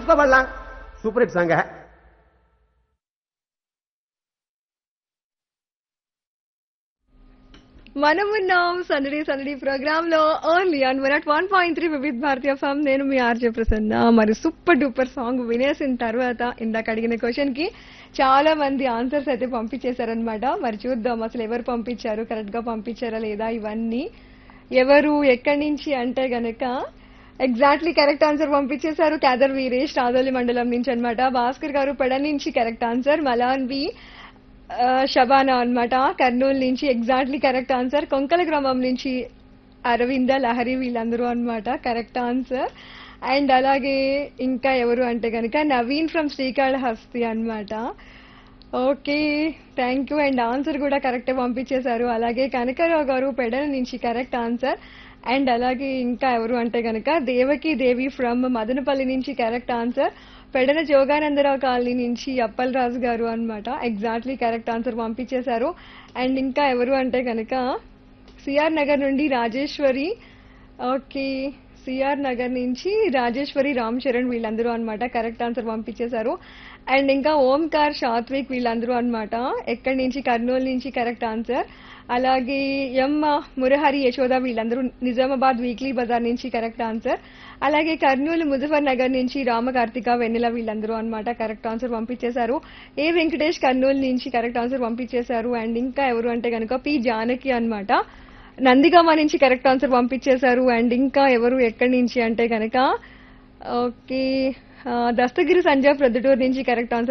పుష్పబళ్ళ super hit song మనమున్నాం సందడి సందడి ప్రోగ్రామ్ లో only on one one point three Vividh Bharati FM నేను మీ ఆర్జే ప్రసన్న మరి సూపర్ డూపర్ సాంగ్ వినేసిన తర్వాత ఇందాక అడిగిన క్వశ్చన్ కి చాలా మంది ఆన్సర్స్ అయితే పంపించేశారనమాట మరి చూద్దాం అసలు ఎవరు పంపించారు కరెక్ట్ గా పంపించారా లేదా ఇవన్నీ ఎవరు ఎక్కడి నుంచి అంటే గనక ఎగ్జాక్ట్లీ కరెక్ట్ ఆన్సర్ పంపించేశారు క్యాదర్ వీరేష్ రాదోలి మండలం నుంచి అన్నమాట భాస్కర్ గారు పెడ నుంచి కరెక్ట్ ఆన్సర్ మలాన్ బి ఆ, షబానా అన్నమాట కర్నూలు నుంచి ఎగ్జాక్ట్లీ కరెక్ట్ ఆన్సర్ కొంకల గ్రామం నుంచి అరవింద లహరి వీళ్ళందరూ అన్నమాట కరెక్ట్ ఆన్సర్ అండ్ అలాగే ఇంకా ఎవరు అంటే కనుక నవీన్ ఫ్రమ్ శ్రీకాళహస్తి అన్నమాట okay thank you and answer కూడా కరెక్ట్ పంపించేశారు అలాగే కనకరావు గారు పెడల నుంచి కరెక్ట్ ఆన్సర్ అండ్ అలాగే ఇంకా ఎవరు అంటే కనుక దేవకి దేవి ఫ్రమ్ మదనపల్లి నుంచి correct answer Pedana Joganandarao colony నుంచి అప్పల్ రాజు గారు అన్నమాట ఎగ్జాక్ట్లీ కరెక్ట్ ఆన్సర్ పంపించేశారు అండ్ ఇంకా ఎవరు అంటే కనుక సిఆర్ నగర్ నుండి రాజేశ్వరి ఓకే సిఆర్ నగర్ నుంచి రాజేశ్వరి రామ్ చరణ్ వీళ్ళందరూ అన్నమాట కరెక్ట్ ఆన్సర్ పంపించేశారు అండ్ ఇంకా ఓంకార్ సాత్విక్ వీళ్ళందరూ అన్నమాట ఎక్కడి నుంచి కర్నూలు నుంచి కరెక్ట్ ఆన్సర్ అలాగే ఎం మురహరి యశోద వీళ్ళందరూ నిజామాబాద్ వీక్లీ బజార్ నుంచి కరెక్ట్ ఆన్సర్ అలాగే కర్నూలు ముజఫర్ నగర్ నుంచి రామకార్తిక వెన్నెల వీళ్ళందరూ అన్నమాట కరెక్ట్ ఆన్సర్ పంపించేశారు ఏ వెంకటేష్ కర్నూలు నుంచి కరెక్ట్ ఆన్సర్ పంపించేశారు అండ్ ఇంకా ఎవరు అంటే కనుక పి జానకి అన్నమాట నందిగామ నుంచి కరెక్ట్ ఆన్సర్ పంపించేశారు అండ్ ఇంకా ఎవరు ఎక్కడి నుంచి అంటే కనుక ఓకే ఆ, దస్తగిరి సంజయ్ ప్రొద్దుటూరు నుంచి కరెక్ట్ ఆన్సర్